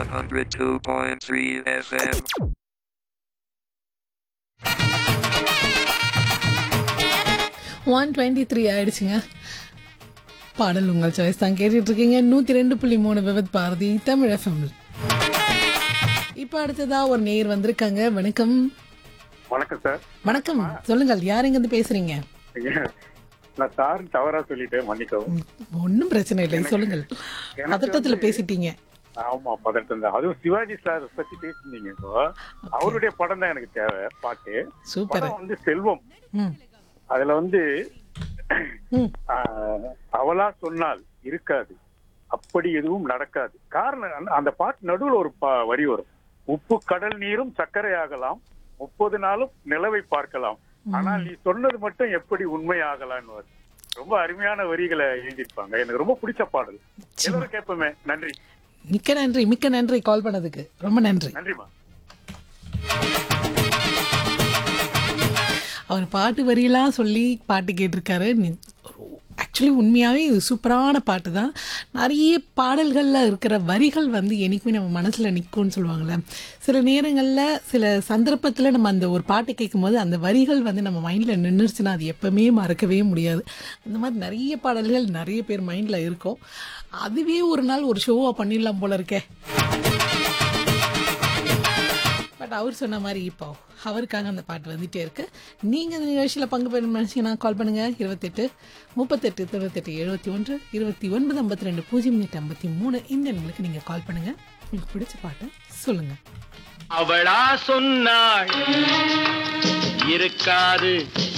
102.3 FM. One twenty three ஆயிடுச்சுங்க பாடல் உங்கள் சாய்ஸ் தான் கேட்டுட்டு இருக்கீங்க நூற்றி ரெண்டு புள்ளி மூணு விவத் பாரதி தமிழ் எஃப்எம் இப்போ அடுத்ததா ஒரு நேர் வந்திருக்காங்க வணக்கம் வணக்கம் சார் வணக்கம் சொல்லுங்கள் யார் இருந்து பேசுறீங்க நான் சார் தவறா சொல்லிட்டேன் மன்னிக்கவும் ஒன்றும் பிரச்சனை இல்லை சொல்லுங்கள் பதட்டத்தில் பேசிட்டீங்க ஆமா பதட்டம் தான் அதுவும் சிவாஜி சார் பத்தி பேசினீங்க இப்போ அவருடைய படம் தான் எனக்கு தேவை பாட்டு சூப்பர் படம் வந்து செல்வம் ம் அதுல வந்து ம் ஆஹ், அவளா சொன்னால் இருக்காது அப்படி எதுவும் நடக்காது காரணம் அந்த- அந்த பாட்டு நடுவுல ஒரு ப- வரி வரும் உப்பு கடல் நீரும் சர்க்கரை ஆகலாம் முப்பது நாளும் நிலவை பார்க்கலாம் ஆனால் நீ சொன்னது மட்டும் எப்படி உண்மை ஆகலான்னு வரும் ரொம்ப அருமையான வரிகளை எழுதியிருப்பாங்க எனக்கு ரொம்ப பிடிச்ச பாடல் எல்லாரும் கேட்போமே நன்றி மிக்க நன்றி மிக்க நன்றி கால் பண்ணதுக்கு ரொம்ப நன்றி நன்றிமா அவர் பாட்டு வரியெல்லாம் சொல்லி பாட்டு கேட்டிருக்காரு ஆக்சுவலி உண்மையாகவே இது சூப்பரான பாட்டு தான் நிறைய பாடல்களில் இருக்கிற வரிகள் வந்து என்றைக்குமே நம்ம மனசில் நிற்கும்னு சொல்லுவாங்கள்ல சில நேரங்களில் சில சந்தர்ப்பத்தில் நம்ம அந்த ஒரு பாட்டு கேட்கும்போது அந்த வரிகள் வந்து நம்ம மைண்டில் நின்றுச்சுன்னா அது எப்பவுமே மறக்கவே முடியாது அந்த மாதிரி நிறைய பாடல்கள் நிறைய பேர் மைண்டில் இருக்கும் அதுவே ஒரு நாள் ஒரு ஷோவாக பண்ணிடலாம் போல இருக்கே பட் அவர் சொன்ன மாதிரி இப்போ அவருக்காக அந்த பாட்டு வந்துட்டே இருக்கு நீங்கள் இந்த நிகழ்ச்சியில் பங்கு பெறும் நினச்சிங்கன்னா கால் பண்ணுங்க இருபத்தெட்டு முப்பத்தெட்டு தொண்ணூத்தெட்டு எழுபத்தி ஒன்று இருபத்தி ஒன்பது ஐம்பத்தி ரெண்டு பூஜ்ஜியம் எட்டு ஐம்பத்தி மூணு இந்த எண்களுக்கு நீங்கள் கால் பண்ணுங்க உங்களுக்கு பிடிச்ச பாட்டை சொல்லுங்க அவளா சொன்னாள் இருக்காது